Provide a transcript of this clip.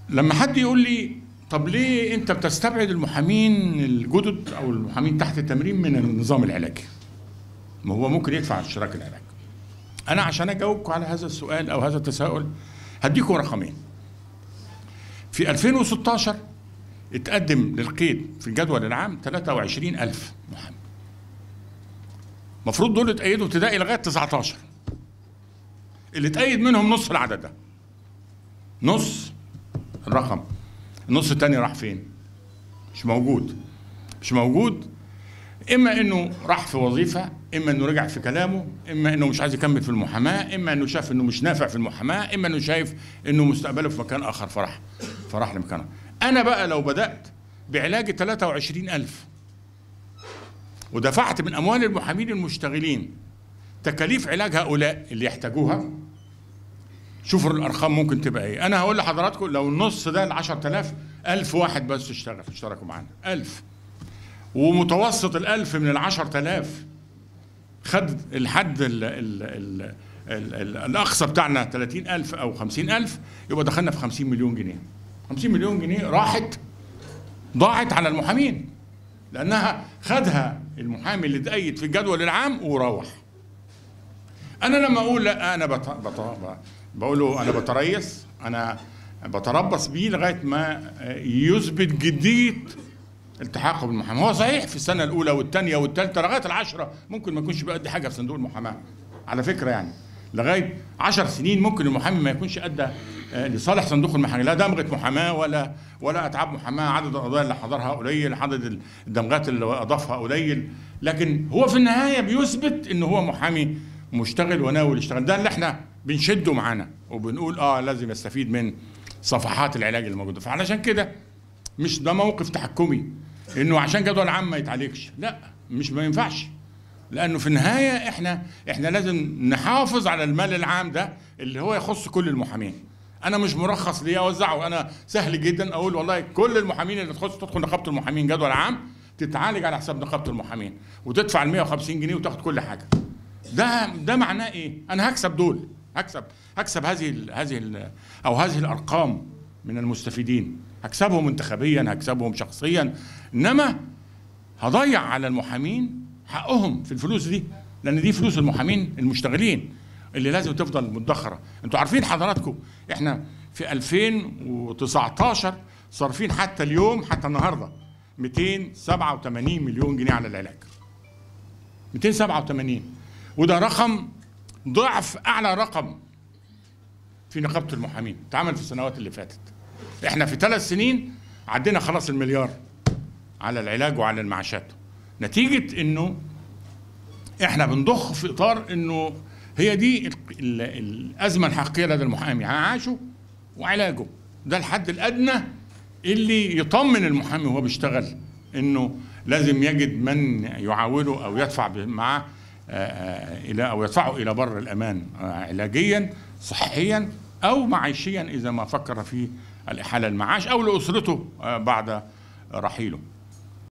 لما حد يقول لي طب ليه انت بتستبعد المحامين الجدد او المحامين تحت التمرين من النظام العلاجي ما هو ممكن يدفع اشتراك العلاج انا عشان اجاوبكم على هذا السؤال او هذا التساؤل هديكم رقمين في 2016 اتقدم للقيد في الجدول العام 23 ألف محامي المفروض دول اتأيدوا ابتدائي لغاية 19 اللي اتأيد منهم نص العدد ده نص الرقم النص التاني راح فين مش موجود مش موجود اما انه راح في وظيفه اما انه رجع في كلامه اما انه مش عايز يكمل في المحاماه اما انه شاف انه مش نافع في المحاماه اما انه شايف انه مستقبله في مكان اخر فراح فراح لمكانه انا بقى لو بدات بعلاج 23000 ودفعت من اموال المحامين المشتغلين تكاليف علاج هؤلاء اللي يحتاجوها شوفوا الارقام ممكن تبقى ايه انا هقول لحضراتكم لو النص ده ال 10000 1000 واحد بس اشتغل اشتركوا معانا 1000 ومتوسط الألف من العشر تلاف خد الحد ال ال ال ال ال الأقصى بتاعنا 30 ألف أو 50 ألف يبقى دخلنا في 50 مليون جنيه 50 مليون جنيه راحت ضاعت على المحامين لأنها خدها المحامي اللي اتأيد في الجدول العام وروح أنا لما أقول لا أنا بط... بط... بقول له أنا بتريث أنا بتربص بيه لغاية ما يثبت جدية التحاقه بالمحاماه هو صحيح في السنه الاولى والثانيه والثالثه لغايه العشره ممكن ما يكونش بيأدي حاجه في صندوق المحاماه على فكره يعني لغايه عشر سنين ممكن المحامي ما يكونش ادى لصالح صندوق المحاماه لا دمغه محاماه ولا ولا اتعاب محاماه عدد القضايا اللي حضرها قليل عدد الدمغات اللي اضافها قليل لكن هو في النهايه بيثبت ان هو محامي مشتغل وناوي يشتغل ده اللي احنا بنشده معانا وبنقول اه لازم يستفيد من صفحات العلاج الموجوده فعلشان كده مش ده موقف تحكمي انه عشان جدول عام ما يتعالجش لا مش ما ينفعش لانه في النهايه احنا احنا لازم نحافظ على المال العام ده اللي هو يخص كل المحامين انا مش مرخص ليه اوزعه انا سهل جدا اقول والله كل المحامين اللي تخص تدخل نقابه المحامين جدول عام تتعالج على حساب نقابه المحامين وتدفع ال 150 جنيه وتاخد كل حاجه ده ده معناه ايه انا هكسب دول هكسب هكسب هذه ال هذه ال او هذه الارقام من المستفيدين هكسبهم انتخابيا هكسبهم شخصيا انما هضيع على المحامين حقهم في الفلوس دي لان دي فلوس المحامين المشتغلين اللي لازم تفضل مدخره انتوا عارفين حضراتكم احنا في 2019 صارفين حتى اليوم حتى النهارده 287 مليون جنيه على العلاج 287 وده رقم ضعف اعلى رقم في نقابه المحامين اتعمل في السنوات اللي فاتت احنا في ثلاث سنين عدينا خلاص المليار على العلاج وعلى المعاشات نتيجة انه احنا بنضخ في اطار انه هي دي ال ال الازمة الحقيقية لدى المحامي عاشه وعلاجه ده الحد الادنى اللي يطمن المحامي وهو بيشتغل انه لازم يجد من يعاونه او يدفع معاه الى او يدفعه الى بر الامان علاجيا صحيا او معيشيا اذا ما فكر في الإحالة المعاش أو لأسرته بعد رحيله